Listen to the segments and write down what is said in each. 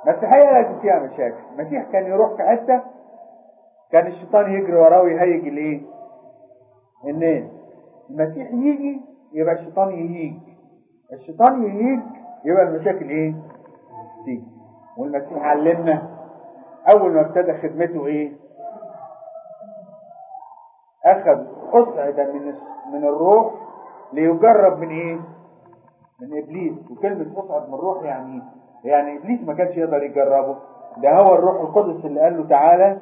المسيحية لازم فيها مشاكل المسيح كان يروح في حتة كان الشيطان يجري وراه ويهيج الايه الناس المسيح يجي يبقى الشيطان يهيج الشيطان يهيج يبقى المشاكل ايه تيجي والمسيح علمنا اول ما ابتدى خدمته ايه اخذ اصعد من من الروح ليجرب من ايه من ابليس وكلمه اصعد من الروح يعني يعني ابليس ما كانش يقدر يجربه ده هو الروح القدس اللي قال له تعالى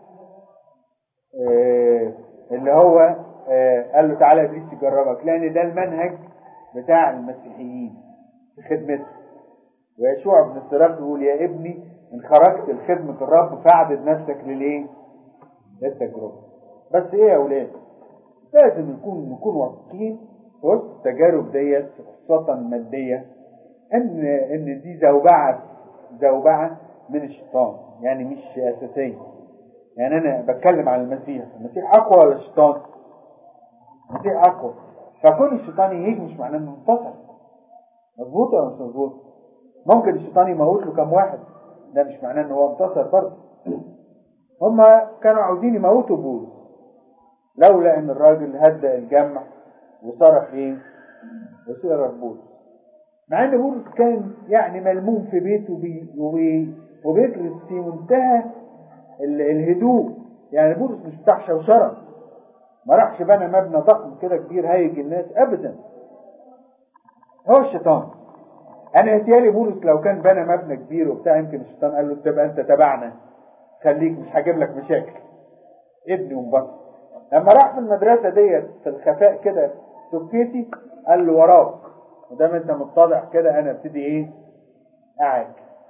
آه اللي هو آه قال له تعالى ابليس يجربك لان ده المنهج بتاع المسيحيين في خدمته ويشوع بن الصراخ يقول يا ابني ان خرجت لخدمة الرب فاعدد نفسك للايه للتجربة بس ايه يا اولاد لازم نكون نكون واثقين في وسط التجارب ديت خاصة المادية ان ان دي زوبعة زوبعة من الشيطان يعني مش اساسية يعني انا بتكلم عن المسيح المسيح اقوى ولا الشيطان المسيح اقوى فكون الشيطان يهيج مش معناه انه انتصر مظبوط ولا مش مظبوط ممكن الشيطان يموت له كام واحد ده مش معناه ان هو انتصر برضه هما كانوا عاوزين يموتوا بولس لولا ان الراجل هدأ الجمع وصرخ ايه وصرخ بولس مع ان بولس كان يعني ملموم في بيته بي وبي وبيجلس في منتهى الهدوء يعني بولس مش بتاع شوشره ما راحش بنى مبنى ضخم كده كبير هيج الناس ابدا هو الشيطان انا اهتيالي بولس لو كان بنى مبنى كبير وبتاع يمكن الشيطان قال له تبقى انت تبعنا خليك مش هجيب لك مشاكل ابني وانبسط لما راح في المدرسه ديت في الخفاء كده سكيتي قال له وراك ودام انت متضع كده انا ابتدي ايه قاعد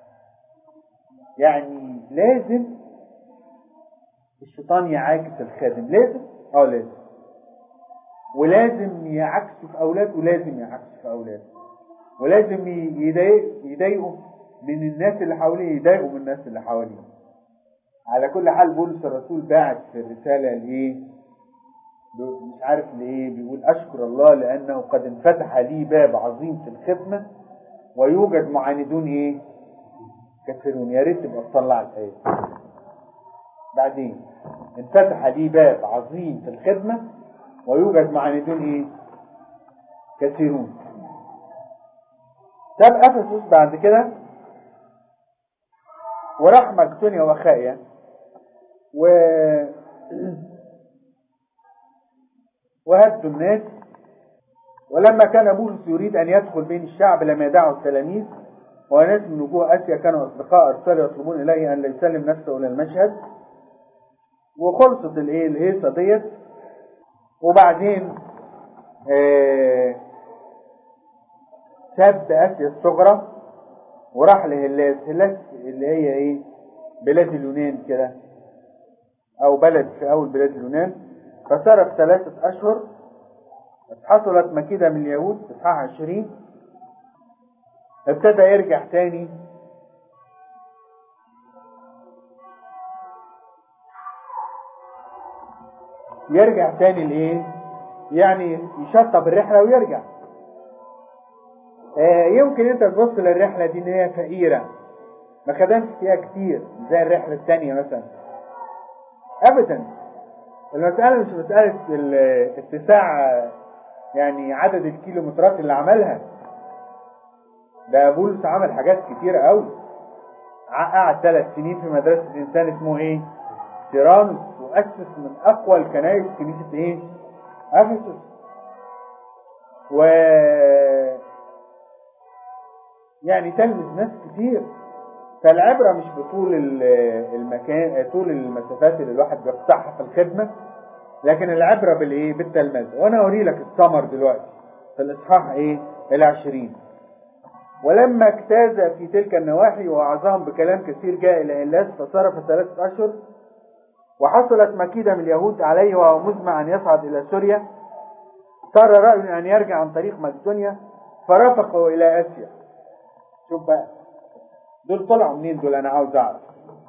يعني لازم الشيطان يعاكس الخادم لازم اه لازم ولازم يعكسه في اولاده ولازم يعكسه في اولاده ولازم يضايق يضايقوا من الناس اللي حواليه يضايقوا من الناس اللي حواليه على كل حال بولس الرسول باعت في الرسالة لإيه مش عارف لإيه بيقول أشكر الله لأنه قد انفتح لي باب عظيم في الخدمة ويوجد معاندون إيه كثيرون يا ريت تبقى تطلع الآية بعدين انفتح لي باب عظيم في الخدمة ويوجد معاندون إيه كثيرون ساب افسس بعد كده وراح مقدونيا وخايا و وهدوا الناس ولما كان بولس يريد ان يدخل بين الشعب لم يدعه التلاميذ وناس من وجوه اسيا كانوا اصدقاء ارسلوا يطلبون اليه ان لا يسلم نفسه الى المشهد وخلصت الايه الهيصه ديت وبعدين آه ساب اسيا الصغرى وراح لهلاس هلاس اللي هي ايه بلاد اليونان كده او بلد في اول بلاد اليونان فصرف ثلاثة اشهر حصلت مكيدة من اليهود اصحاح عشرين ابتدى يرجع تاني يرجع تاني لايه يعني يشطب الرحلة ويرجع يمكن انت تبص للرحلة دي ان هي فقيرة ما خدمش فيها كتير زي الرحلة الثانية مثلا ابدا المسألة مش مسألة اتساع يعني عدد الكيلومترات اللي عملها ده بولس عمل حاجات كتيرة قوي قعد ثلاث سنين في مدرسة انسان اسمه ايه تيرانوس واسس من اقوى الكنائس كنيسة ايه افسس و يعني تلمس ناس كتير فالعبرة مش بطول المكان طول المسافات اللي الواحد بيقطعها في الخدمة لكن العبرة بالايه بالتلمذة وانا اوري لك الثمر دلوقتي في الاصحاح ايه العشرين ولما اجتاز في تلك النواحي ووعظهم بكلام كثير جاء الى هلاس فصرف ثلاثة اشهر وحصلت مكيدة من اليهود عليه وهو مزمع ان يصعد الى سوريا صار رأي ان يرجع عن طريق مقدونيا فرافقوا الى اسيا شوف بقى دول طلعوا منين دول انا عاوز اعرف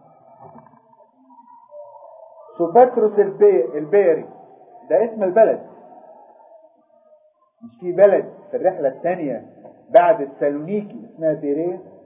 سوباتروس البي... البيري ده اسم البلد مش في بلد في الرحلة الثانية بعد السالونيكي اسمها بيريه